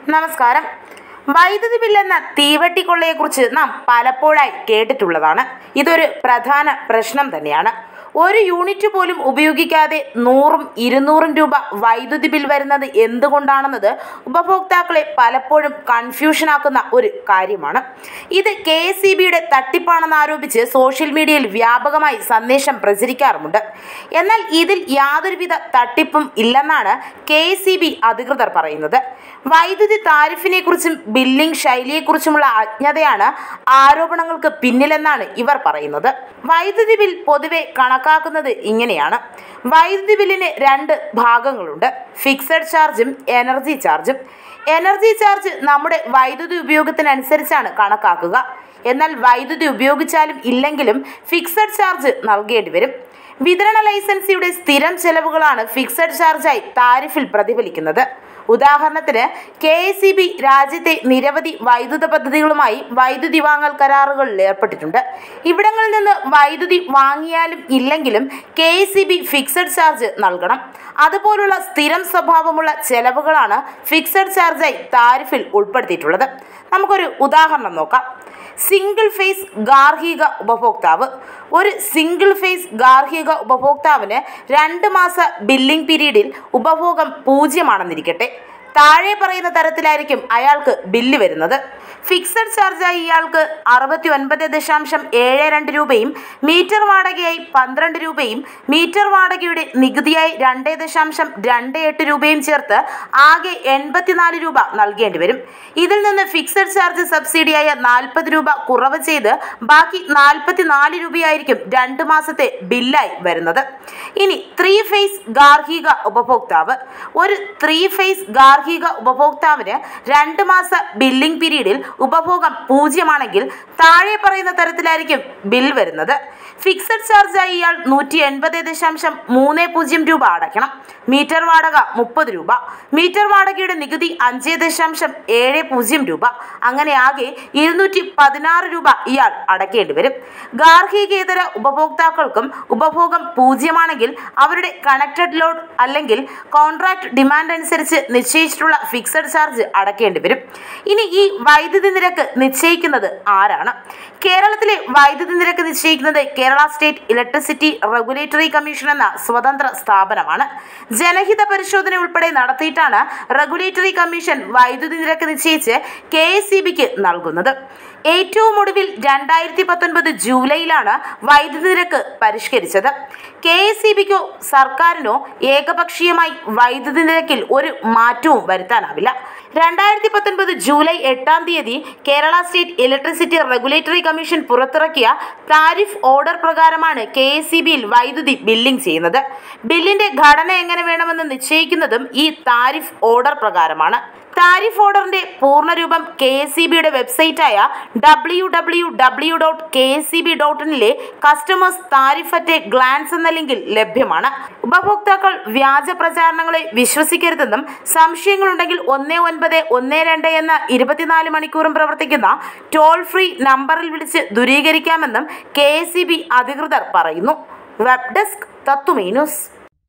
നമസ്കാരം വൈദ്യുതി ബില്ലെന്ന തീവട്ടിക്കൊള്ളയെക്കുറിച്ച് നാം പലപ്പോഴായി കേട്ടിട്ടുള്ളതാണ് ഇതൊരു പ്രധാന പ്രശ്നം തന്നെയാണ് ഒരു യൂണിറ്റ് പോലും ഉപയോഗിക്കാതെ നൂറും ഇരുന്നൂറും രൂപ വൈദ്യുതി ബിൽ വരുന്നത് എന്തുകൊണ്ടാണെന്നത് ഉപഭോക്താക്കളെ പലപ്പോഴും കൺഫ്യൂഷനാക്കുന്ന ഒരു കാര്യമാണ് ഇത് കെ എസ് ഇ ബിയുടെ തട്ടിപ്പാണെന്ന് ആരോപിച്ച് സോഷ്യൽ മീഡിയയിൽ വ്യാപകമായി സന്ദേശം പ്രചരിക്കാറുമുണ്ട് എന്നാൽ ഇതിൽ യാതൊരുവിധ തട്ടിപ്പും ഇല്ലെന്നാണ് കെ എസ് ഇ ബി അധികൃതർ പറയുന്നത് വൈദ്യുതി താരിഫിനെ കുറിച്ചും ബില്ലിംഗ് ശൈലിയെക്കുറിച്ചുമുള്ള അജ്ഞതയാണ് ആരോപണങ്ങൾക്ക് പിന്നിലെന്നാണ് ഇവർ പറയുന്നത് വൈദ്യുതി ബിൽ പൊതുവെ കണക്കാക്കുന്നത് ഇങ്ങനെയാണ് വൈദ്യുതി ബില്ലിന് രണ്ട് ഭാഗങ്ങളുണ്ട് ഫിക്സഡ് ചാർജും എനർജി ചാർജും എനർജി ചാർജ് നമ്മുടെ വൈദ്യുതി ഉപയോഗത്തിനനുസരിച്ചാണ് കണക്കാക്കുക എന്നാൽ വൈദ്യുതി ഉപയോഗിച്ചാലും ഇല്ലെങ്കിലും ഫിക്സഡ് ചാർജ് നൽകേണ്ടി വരും വിതരണ ലൈസൻസിയുടെ സ്ഥിരം ചെലവുകളാണ് ഫിക്സഡ് ചാർജായി താരിഫിൽ പ്രതിഫലിക്കുന്നത് ഉദാഹരണത്തിന് കെ എസ് ഇ ബി രാജ്യത്തെ നിരവധി വൈദ്യുത പദ്ധതികളുമായി വൈദ്യുതി വാങ്ങൽ കരാറുകളിൽ ഏർപ്പെട്ടിട്ടുണ്ട് ഇവിടങ്ങളിൽ നിന്ന് വൈദ്യുതി വാങ്ങിയാലും ഇല്ലെങ്കിലും K S E B fixed charge നൽകണം അതുപോലുള്ള സ്ഥിരം സ്വഭാവമുള്ള ചെലവുകളാണ് ഫിക്സഡ് ചാർജായി താരിഫിൽ ഉൾപ്പെടുത്തിയിട്ടുള്ളത് നമുക്കൊരു ഉദാഹരണം നോക്കാം സിംഗിൾ ഫേസ് ഗാർഹിക ഉപഭോക്താവ് ഒരു സിംഗിൾ ഫേസ് ഗാർഹിക ഉപഭോക്താവിന് രണ്ട് മാസ ബില്ലിംഗ് പീരീഡിൽ ഉപഭോഗം പൂജ്യമാണെന്നിരിക്കട്ടെ താഴെ പറയുന്ന തരത്തിലായിരിക്കും അയാൾക്ക് ബില്ല് വരുന്നത് ഫിക്സഡ് ചാർജായി ഇയാൾക്ക് അറുപത്തി ഒൻപത് ദശാംശം ഏഴ് രണ്ട് രൂപയും മീറ്റർ വാടകയായി പന്ത്രണ്ട് രൂപയും മീറ്റർ വാടകയുടെ നികുതിയായി രണ്ട് ദശാംശം രണ്ട് എട്ട് രൂപയും ചേർത്ത് ആകെ എൺപത്തിനാല് രൂപ നൽകേണ്ടി വരും ഇതിൽ നിന്ന് ഫിക്സഡ് ചാർജ് സബ്സിഡിയായ നാൽപ്പത് രൂപ കുറവ് ചെയ്ത് ബാക്കി നാൽപ്പത്തി നാല് രൂപയായിരിക്കും രണ്ട് മാസത്തെ ബില്ലായി വരുന്നത് ഇനി ത്രീ ഫേസ് ഗാർഹിക ഉപഭോക്താവ് ഒരു ത്രീ ഫേസ് ഗാർഹിക ഉപഭോക്താവിന് രണ്ട് മാസ ബില്ലിംഗ് പീരീഡിൽ ഉപഭോഗം പൂജ്യമാണെങ്കിൽ താഴെ പറയുന്ന തരത്തിലായിരിക്കും ബിൽ വരുന്നത് ഫിക്സഡ് ചാർജായി ഇയാൾ നൂറ്റി എൺപത് ദശാംശം മൂന്ന് പൂജ്യം രൂപ അടയ്ക്കണം മീറ്റർ വാടക മുപ്പത് രൂപ മീറ്റർ വാടകയുടെ നികുതി അഞ്ച് ദശാംശം ഏഴ് പൂജ്യം രൂപ അങ്ങനെ ആകെ ഇരുന്നൂറ്റി പതിനാറ് രൂപ ഇയാൾ അടയ്ക്കേണ്ടി വരും ഗാർഹികേതര ഉപഭോക്താക്കൾക്കും ഉപഭോഗം പൂജ്യമാണെങ്കിൽ അവരുടെ കണക്റ്റഡ് ലോഡ് അല്ലെങ്കിൽ കോൺട്രാക്ട് ഡിമാൻഡ് അനുസരിച്ച് നിശ്ചയിച്ചിട്ടുള്ള ഫിക്സഡ് ചാർജ് അടയ്ക്കേണ്ടി വരും ഇനി ഈ വൈദ്യുതി നിരക്ക് നിശ്ചയിക്കുന്നത് ആരാണ് കേരളത്തിലെ വൈദ്യുതി നിരക്ക് നിശ്ചയിക്കുന്നത് Kerala state electricity regulatory commission എന്ന സ്വതന്ത്ര സ്ഥാപനമാണ് ജനഹിത പരിശോധന ഉൾപ്പെടെ നടത്തിയിട്ടാണ് റെഗുലേറ്ററി കമ്മീഷൻ വൈദ്യുതി നിരക്ക് നിശ്ചയിച്ച് കെ എസ് നൽകുന്നത് ഏറ്റവും ഒടുവിൽ രണ്ടായിരത്തി പത്തൊൻപത് ജൂലൈയിലാണ് വൈദ്യുതി നിരക്ക് പരിഷ്കരിച്ചത് കെ എസ് ഇ ബിക്കോ സർക്കാരിനോ ഏകപക്ഷീയമായി വൈദ്യുതി നിരക്കിൽ ഒരു മാറ്റവും വരുത്താനാവില്ല രണ്ടായിരത്തി പത്തൊൻപത് ജൂലൈ എട്ടാം തീയതി Kerala state electricity regulatory commission പുറത്തിറക്കിയ താരിഫ് ഓർഡർ പ്രകാരമാണ് കെ എസ് ഇ ബിയിൽ വൈദ്യുതി ബില്ലിംഗ് ചെയ്യുന്നത് ബില്ലിന്റെ ഘടന എങ്ങനെ വേണമെന്ന് നിശ്ചയിക്കുന്നതും ഈ താരിഫ് ഓർഡർ പ്രകാരമാണ് താരിഫ് ഓർഡറിന്റെ പൂർണ്ണരൂപം കെ എസ് ഇ ബിയുടെ വെബ്സൈറ്റായ W W W dot K S E B dot ഇനിലെ customers tariff at a glance എന്ന ലിങ്കിൽ ലഭ്യമാണ് ഉപഭോക്താക്കൾ വ്യാജ പ്രചാരണങ്ങളെ വിശ്വസിക്കരുതെന്നും സംശയങ്ങളുണ്ടെങ്കിൽ ഒന്ന് ഒൻപത് ഒന്ന് രണ്ട് എന്ന ഇരുപത്തിനാല് മണിക്കൂറും പ്രവർത്തിക്കുന്ന ടോൾ ഫ്രീ നമ്പറിൽ വിളിച്ച് ദൂരീകരിക്കാമെന്നും കെ എസ് ഇ ബി അധികൃതർ പറയുന്നു വെബ് ഡെസ്ക് തത്തുമീ ന്യൂസ്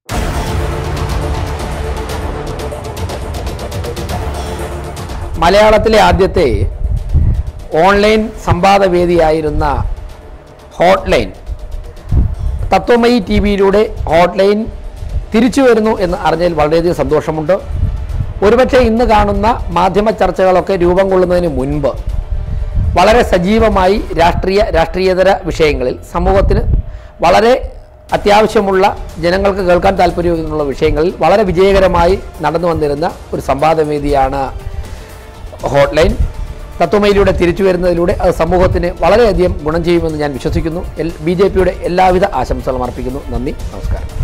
മലയാളത്തിലെ ആദ്യത്തെ ഓൺലൈൻ സംവാദവേദിയായിരുന്ന ഹോട്ട്ലൈൻ തത്വമയി ടി വിയിലൂടെ ഹോട്ട്ലൈൻ തിരിച്ചു വരുന്നു എന്ന് അറിഞ്ഞതിൽ വളരെയധികം സന്തോഷമുണ്ട് ഒരുപക്ഷെ ഇന്ന് കാണുന്ന മാധ്യമ ചർച്ചകളൊക്കെ രൂപം കൊള്ളുന്നതിന് മുൻപ് വളരെ സജീവമായി രാഷ്ട്രീയ രാഷ്ട്രീയേതര വിഷയങ്ങളിൽ സമൂഹത്തിന് വളരെ അത്യാവശ്യമുള്ള ജനങ്ങൾക്ക് കേൾക്കാൻ താല്പര്യമുള്ള വിഷയങ്ങളിൽ വളരെ വിജയകരമായി നടന്നു വന്നിരുന്ന ഒരു സംവാദവേദിയാണ് ഹോട്ട്ലൈൻ തത്വമയിലൂടെ തിരിച്ചു വരുന്നതിലൂടെ അത് സമൂഹത്തിന് വളരെയധികം ഗുണം ചെയ്യുമെന്ന് ഞാൻ വിശ്വസിക്കുന്നു എൽ ബി ജെ പിയുടെ എല്ലാവിധ ആശംസകളും അർപ്പിക്കുന്നു നന്ദി നമസ്കാരം